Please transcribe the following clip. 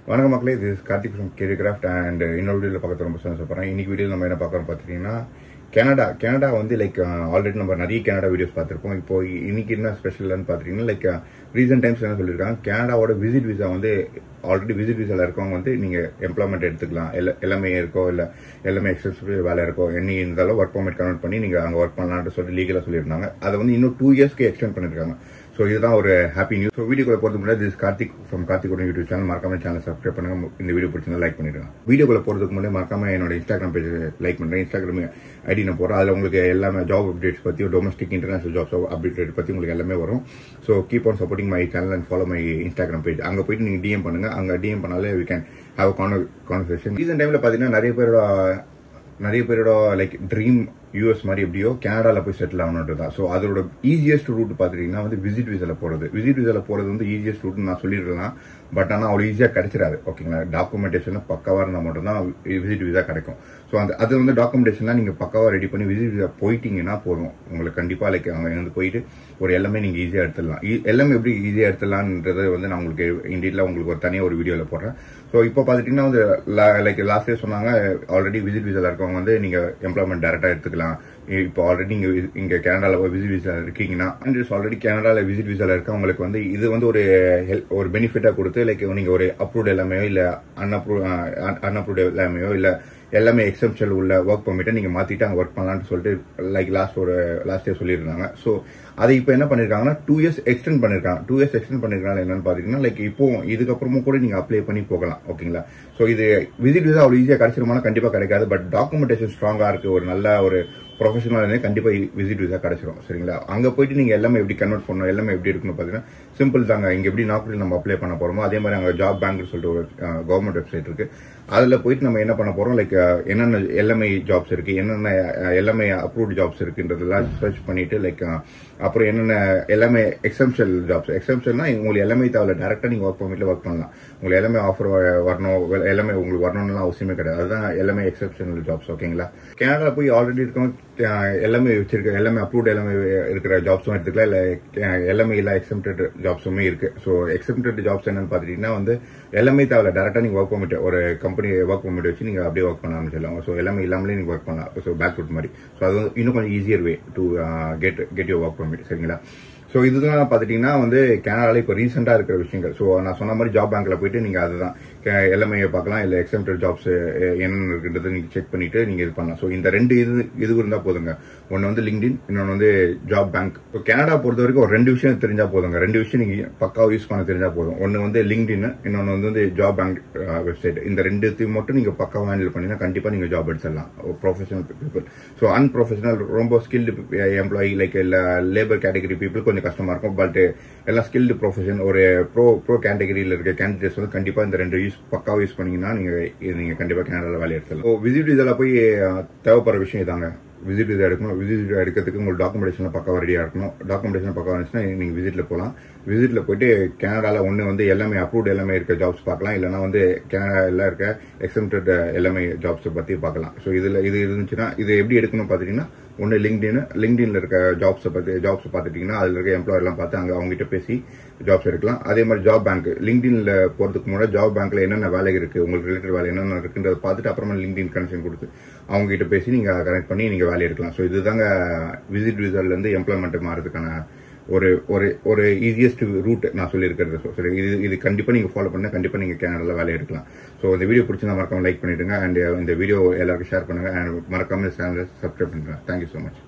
வணக்கம் மக்களே இது கார்த்திக் ஃப்ரம் கேரிகிராஃப்ட் அண்ட் இன்னொரு வீடியோவில் பார்க்க ரொம்ப சந்தோஷப்படுறேன் இன்னைக்கு வீடியோ நம்ம என்ன பார்க்குறோம் பார்த்துட்டீங்கன்னா கனடா கனடா வந்து லைக் ஆல்ரெடி நம்ம நிறைய கனடா வீடியோஸ் பார்த்துருப்போம் இப்போ இன்னைக்கு என்ன ஸ்பெஷல்னு பார்த்துட்டீங்கன்னா லைக் ரீசெண்ட் டைம்ஸ் என்ன சொல்லியிருக்காங்க கனடாவோட விசிட் விசா வந்து ஆல்ரெடி விசிட் விசாவில் இருக்கவங்க வந்து நீங்கள் எம்ப்ளாய்மெண்ட் எடுத்துக்கலாம் எல்லா எல்லாமே இருக்கோ இல்லை எல்லாமே எக்ஸசிவ் வேலை இருக்கோ என்ன இருந்தாலும் ஒர்க் பர்மிட் கன்வெர்ட் பண்ணி நீங்கள் அங்கே ஒர்க் பண்ணலாம்னு சொல்லிட்டு லீகலாக சொல்லியிருந்தாங்க அதை வந்து இன்னும் டூ இயர்ஸ்க்கு எக்ஸ்டெண்ட் பண்ணியிருக்காங்க ஸோ இதுதான் ஒரு ஹாப்பி நியூஸ் ஸோ வீடியோக்குள்ள போகிறது முன்னாடி this Karthik from Karthik YouTube channel மறக்காம சேனல் சப்ஸ்கிரைப் பண்ணுங்க இந்த வீடியோ பிடிச்சிருந்தா லைக் பண்ணிடுங்க வீடியோக்குள்ள போகிறதுக்கு முன்னாடி மறக்காம என்னோட இன்ஸ்டாகிராம் பேஜ் லைக் பண்ணுறேன் இன்ஸ்டாகிராம் ஐடி நான் போகிறேன் அதில் உங்களுக்கு எல்லாமே ஜாப் அப்டேட்ஸ் பற்றி டொமஸ்டிக் இன்டர்நேஷனல் ஜாப்ஸ் அப்டேட் பற்றி உங்களுக்கு எல்லாமே வரும் so keep on supporting my channel and follow my Instagram page அங்கே போயிட்டு நீங்கள் டிஎம் பண்ணுங்க அங்கே டிஎம் பண்ணாலே we can have conversation recent டைமில் பார்த்தீங்கன்னா நிறைய பேரோட நிறைய பேரோட லைக் ட்ரீம் யூஎஸ் மாதிரி எப்படியோ கனடாவில் போய் செட்டில் ஆகணுன்றது தான் ஸோ அதோட ஈஸியஸ்ட் ரூட் பார்த்துட்டீங்கன்னா வந்து விசிட் விசாவில் போகிறது விசிட் விசாவில் போகிறது வந்து ஈஸியஸ்ட் ரூட்னு நான் சொல்லிடலாம் பட் ஆனால் அவ்வளோ ஈஸியாக கிடைச்சிடாது ஓகேங்களா டாக்குமெண்டேஷன் பக்காவாக இருந்தால் மட்டும்தான் விசிட் விசா கிடைக்கும் ஸோ அந்த அது வந்து டாக்குமெண்டேஷன்லாம் நீங்கள் பக்காவாக ரெடி பண்ணி விசிட் விசா போயிட்டீங்கன்னா போதும் உங்களுக்கு கண்டிப்பாக லைக் அங்கே வந்து போயிட்டு ஒரு எல்லாமே நீங்கள் ஈஸியாக எடுத்துடலாம் எல்லாமே எப்படி ஈஸியாக எடுத்துடலான்றது வந்து நான் உங்களுக்கு இண்டியில் உங்களுக்கு ஒரு தனியாக ஒரு வீடியோவில் போடுறேன் ஸோ இப்போ பார்த்துட்டிங்கன்னா வந்து லைக் லாஸ்ட் இயர் சொன்னாங்க ஆல்ரெடி விசிட் விசாவில் இருக்கவங்க வந்து நீங்கள் எம்ப்ளாய்மெண்ட் டேரெக்டாக எடுத்துக்கலாம் இப்போ ஆல்ரெடி நீங்க இங்க கனடால விசிட் விசா இருக்கீங்கன்னா ஆல்ரெடி கனடால விசிட் விசால இருக்கவங்களுக்கு வந்து இது வந்து ஒரு ஹெல்ப் ஒரு பெனிஃபிட்டா கொடுத்து லைக் நீங்க ஒரு அப்ரூவ்ட் எல்லாமே இல்ல அன்அப்ரூவ் அன்அப்ரூவ்ட் எல்லாமே இல்ல எல்லாமே எக்ஸம்ஷன் உள்ள ஒர்க் பர்மிட்டை நீங்க மாத்திட்டு அங்க ஒர்க் பண்ணலாம்னு சொல்லிட்டு லைக் லாஸ்ட் ஒரு லாஸ்ட் இயர் சொல்லியிருந்தாங்க ஸோ அதை இப்போ என்ன பண்ணிருக்காங்கன்னா டூ இயர்ஸ் எக்ஸ்டெண்ட் பண்ணிருக்காங்க டூ இயர்ஸ் எக்ஸ்டெண்ட் பண்ணிருக்காங்க என்னன்னு பாத்தீங்கன்னா லைக் இப்போ இதுக்கப்புறமும் கூட நீங்க அப்ளை பண்ணி போகலாம் ஓகேங்களா ஸோ இது விசிட் விசா அவ்வளோ ஈஸியாக கிடைச்சிருமானா கண்டிப்பா கிடைக்காது பட் டாக்குமெண்டேஷன் ஸ்ட்ராங்கா இருக்கு ஒரு நல்ல ஒரு ப்ரொஃபஷனல் இருந்தே கண்டிப்பா விசிட் விசா கிடைச்சிரும் சரிங்களா அங்க போயிட்டு நீங்க எல்லாமே எப்படி கன்வெர்ட் பண்ணணும் எல்லாமே எப்படி இருக்குன்னு பாத்தீங்கன்னா சிம்பிள் தாங்க இங்க எப்படி நாக்குரில் நம்ம அப்ளை பண்ண போறோமோ அதே மாதிரி அங்க ஜாப் பேங்க் சொல்லிட்டு ஒரு கவர்மெண்ட் வெப்சைட் இருக்கு அதுல போயிட்டு நம்ம என்ன பண்ண போறோம் லைக் என்னென்ன எல்லாமே ஜாப்ஸ் இருக்கு என்னென்ன எல்லாமே அப்ரூவ்ட் ஜாப்ஸ் இருக்குன்றதெல்லாம் சர்ச் பண்ணிட்டு லைக் அப்புறம் என்னென்ன எல்லாமே எக்ஸம்ஷன் ஜாப்ஸ் எக்ஸம்ஷன்னா உங்களுக்கு எல்லாமே தேவை டேரக்டா நீங்க ஒர்க் பர்மிட்ல ஒர்க் பண்ணலாம் உங்களுக்கு எல்லாமே ஆஃபர் வரணும் எல்லாமே உங்களுக்கு வரணும்னு அவசியமே கிடையாது அதுதான் எல்லாமே எக்ஸப்ஷனல் ஜாப்ஸ் ஓகேங்களா கனடா போய் ஆல்ரெடி இருக்கவங்க எல்லாமே வச்சிருக்க எல்லாமே அப்ரூவ்ட் எல்லாமே இருக்கிற ஜாப்ஸும் எடுத்துக்கலாம் இல்ல எல்லாமே இல்ல எக்ஸம்டட் ஜாப்ஸுமே இருக்கு ஸோ எக்ஸம்டட் ஜாப்ஸ் என்னன்னு பாத்துட்டீங்கன்னா வந்து எல்லாமே தேவை டேரக்டா நீங்க ஒர்க் பர்மிட் ஒரு கம்பெனி ஒர்க் பர்மிட் வச்சு நீங்க அப்படியே ஒர்க் பண்ண ஆரம்பிச்சிடலாம் ஸோ எல்லாமே இல்லாமலே நீங்க ஒர்க் பண்ணலாம் ஸோ பேக் ரூட் மாதிரி ஸோ அது வந்து இன்னும் கொஞ்சம் easier way to get get your work permit சரிங்களா ஸோ இதுதான் பார்த்துட்டீங்கன்னா வந்து கனடால இப்போ ரீசெண்டாக இருக்கிற விஷயங்கள் ஸோ நான் சொன்ன மாதிரி ஜாப் பேங்க்ல போயிட்டு நீங்கள் அதுதான் எல்லாமே பார்க்கலாம் இல்லை எக்ஸம்டட் ஜாப்ஸ் என்னென்ன இருக்குன்றது நீங்கள் செக் பண்ணிட்டு நீங்கள் இது பண்ணலாம் ஸோ இந்த ரெண்டு இது இது இருந்தால் போதுங்க ஒன்று வந்து லிங்க்டின் இன்னொன்று வந்து ஜாப் பேங்க் இப்போ கனடா பொறுத்த வரைக்கும் ஒரு ரெண்டு விஷயம் தெரிஞ்சா போதுங்க ரெண்டு விஷயம் நீங்கள் பக்காவாக யூஸ் பண்ண தெரிஞ்சா போதும் ஒன்று வந்து லிங்க்டின் இன்னொன்று வந்து வந்து ஜாப் பேங்க் வெப்சைட் இந்த ரெண்டுத்தையும் மட்டும் நீங்கள் பக்காவாக ஹேண்டில் பண்ணினா கண்டிப்பாக நீங்கள் ஜாப் எடுத்துடலாம் ப்ரொஃபஷனல் பீப்புள் ஸோ அன்ப்ரொஃபஷனல் ரொம்ப ஸ்கில்டு எம்ப்ளாயி லைக் இல்லை லேபர் கேட்டகரி பீப்புள் கொஞ்சம் கஷ்டமா இருக்கும் பட் எல்லாம் ஸ்கில்டு ப்ரொஃபஷன் ஒரு ப்ரோ ப்ரோ கேட்டகரியில் இருக்க கேண்டிடேட்ஸ் வந்து கண்டிப்பா இந்த ரெண்டு யூஸ் பக்காவாக யூஸ் பண்ணீங்கன்னா நீங்க நீங்க கண்டிப்பா கனடால வேலை எடுத்துலாம் ஸோ விசிட் இதில் போய் தேவைப்படுற விஷயம் இதாங்க விசிட் விசா எடுக்கணும் விசிட் விசா எடுக்கிறதுக்கு உங்களுக்கு டாக்குமெண்டேஷன் பக்காவாக ரெடியாக இருக்கணும் டாக்குமெண்டேஷன் பக்காவாக இருந்துச்சுன்னா நீங்கள் விசிட்டில் போகலாம் விசிட்டில் போயிட்டு கனடாவில் ஒன்று வந்து எல்லாமே அப்ரூவ்ட் எல்லாமே இருக்க ஜாப்ஸ் பார்க்கலாம் இல்லைனா வந்து கனடாவில் இருக்க எக்ஸம்டட் எல்லாமே ஜாப்ஸை பற்றி பார்க்கலாம் ஸோ இதில் இது இருந்துச்சுன்னா இது எப்படி எடுக்கணும் பார்த்துட்டிங்கன்னா ஒன்று லிங்க்டின் லிங்க்டின்ல இருக்க ஜாப்ஸை பற்றி ஜாப்ஸ் பார்த்துட்டிங்கன்னா அதில் இருக்க எம்ப்ளாயர் எல்லாம் பார்த்து அங்கே அவங்ககிட்ட பேசி ஜாப்ஸ் எடுக்கலாம் அதே மாதிரி ஜாப் பேங்க் லிங்க்டின்ல போகிறதுக்கு முன்னாடி ஜாப் பேங்க்ல என்னென்ன வேலை இருக்கு உங்களுக்கு ரிலேட்டட் வேலை என்னென்ன இருக்குன்றதை பார்த்துட்டு அப்புறமா லிங்க்டின் கனெக்ஷன் கொடுத்து அவங்க கிட்ட பேசி நீங்க கனெக்ட் பண்ணி நீங்க வேலை எடுக்கலாம் ஸோ இதுதாங்க விசிட் விசால இருந்து எம்ப்ளாய்மெண்ட் மாறதுக்கான ஒரு ஒரு ஒரு ஈஸியஸ்ட் ரூட் நான் சொல்லியிருக்கிறது ஸோ சரி இது இது கண்டிப்பாக நீங்கள் ஃபாலோ பண்ண கண்டிப்பாக நீங்கள் கேனடாவில் வேலை எடுக்கலாம் ஸோ இந்த வீடியோ பிடிச்சிருந்தா மறக்காம லைக் பண்ணிடுங்க அண்ட் இந்த வீடியோ எல்லாருக்கும் ஷேர் பண்ணுங்க அண்ட் மறக்காம சேனலை சப்ஸ்கிரைப் பண்ணுங்க தேங்க்யூ ஸோ மச்